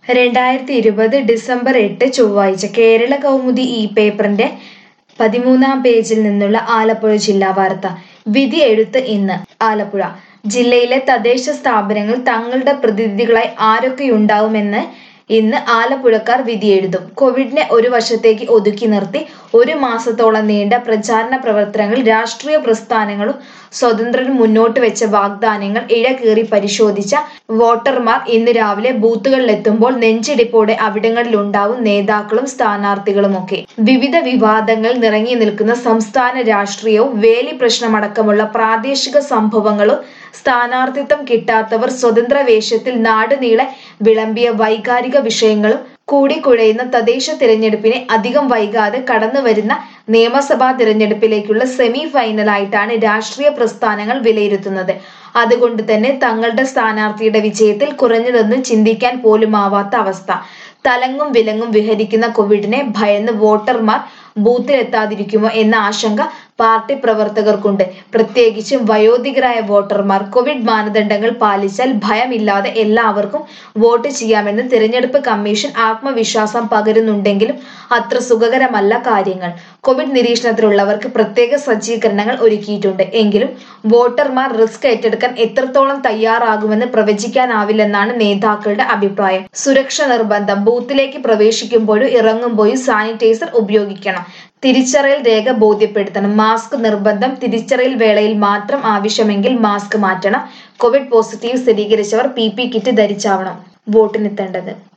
രണ്ടായിരത്തി ഇരുപത് ഡിസംബർ എട്ട് ചൊവ്വാഴ്ച കേരള കൗമുദി ഈ പേപ്പറിന്റെ പതിമൂന്നാം പേജിൽ നിന്നുള്ള ആലപ്പുഴ ജില്ലാ വാർത്ത വിധി എഴുത്ത് ഇന്ന് ആലപ്പുഴ ജില്ലയിലെ തദ്ദേശ സ്ഥാപനങ്ങൾ തങ്ങളുടെ പ്രതിനിധികളായി ആരൊക്കെയുണ്ടാവുമെന്ന് ഇന്ന് ആലപ്പുഴക്കാർ വിധിയെഴുതും കോവിഡിനെ ഒരു വശത്തേക്ക് ഒതുക്കി നിർത്തി ഒരു മാസത്തോളം നീണ്ട പ്രചാരണ പ്രവർത്തനങ്ങൾ രാഷ്ട്രീയ പ്രസ്ഥാനങ്ങളും സ്വതന്ത്രരും മുന്നോട്ട് വെച്ച വാഗ്ദാനങ്ങൾ ഇഴകീറി പരിശോധിച്ച വോട്ടർമാർ ഇന്ന് രാവിലെ ബൂത്തുകളിലെത്തുമ്പോൾ നെഞ്ചിടിപ്പോടെ അവിടങ്ങളിലുണ്ടാവും നേതാക്കളും സ്ഥാനാർത്ഥികളുമൊക്കെ വിവിധ വിവാദങ്ങൾ നിറങ്ങി നിൽക്കുന്ന സംസ്ഥാന രാഷ്ട്രീയവും വേലി പ്രശ്നമടക്കമുള്ള പ്രാദേശിക സംഭവങ്ങളും സ്ഥാനാർത്ഥിത്വം കിട്ടാത്തവർ സ്വതന്ത്ര വേഷത്തിൽ നാടുനീളെ വിളമ്പിയ വൈകാരിക വിഷയങ്ങളും കൂടിക്കുഴയുന്ന തദ്ദേശ തിരഞ്ഞെടുപ്പിനെ അധികം വൈകാതെ കടന്നുവരുന്ന നിയമസഭാ തിരഞ്ഞെടുപ്പിലേക്കുള്ള സെമി ഫൈനലായിട്ടാണ് രാഷ്ട്രീയ പ്രസ്ഥാനങ്ങൾ വിലയിരുത്തുന്നത് അതുകൊണ്ട് തന്നെ തങ്ങളുടെ സ്ഥാനാർത്ഥിയുടെ വിജയത്തിൽ കുറഞ്ഞതൊന്നും ചിന്തിക്കാൻ പോലുമാവാത്ത അവസ്ഥ തലങ്ങും വിലങ്ങും വിഹരിക്കുന്ന കോവിഡിനെ ഭയന്ന് വോട്ടർമാർ ബൂത്തിലെത്താതിരിക്കുമോ എന്ന ആശങ്ക പാർട്ടി പ്രവർത്തകർക്കുണ്ട് പ്രത്യേകിച്ചും വയോധികരായ വോട്ടർമാർ കോവിഡ് മാനദണ്ഡങ്ങൾ പാലിച്ചാൽ ഭയമില്ലാതെ എല്ലാവർക്കും വോട്ട് ചെയ്യാമെന്ന് തിരഞ്ഞെടുപ്പ് കമ്മീഷൻ ആത്മവിശ്വാസം പകരുന്നുണ്ടെങ്കിലും അത്ര സുഖകരമല്ല കാര്യങ്ങൾ കോവിഡ് നിരീക്ഷണത്തിലുള്ളവർക്ക് പ്രത്യേക സജ്ജീകരണങ്ങൾ ഒരുക്കിയിട്ടുണ്ട് എങ്കിലും വോട്ടർമാർ റിസ്ക് ഏറ്റെടുക്കാൻ എത്രത്തോളം തയ്യാറാകുമെന്ന് പ്രവചിക്കാനാവില്ലെന്നാണ് നേതാക്കളുടെ അഭിപ്രായം സുരക്ഷ നിർബന്ധം ബൂത്തിലേക്ക് പ്രവേശിക്കുമ്പോഴും ഇറങ്ങുമ്പോഴും സാനിറ്റൈസർ ഉപയോഗിക്കണം തിരിച്ചറിയൽ രേഖ ബോധ്യപ്പെടുത്തണം മാസ്ക് നിർബന്ധം തിരിച്ചറിയൽ വേളയിൽ മാത്രം ആവശ്യമെങ്കിൽ മാസ്ക് മാറ്റണം കോവിഡ് പോസിറ്റീവ് സ്ഥിരീകരിച്ചവർ പി പി കിറ്റ് ധരിച്ചാവണം വോട്ടിനെത്തേണ്ടത്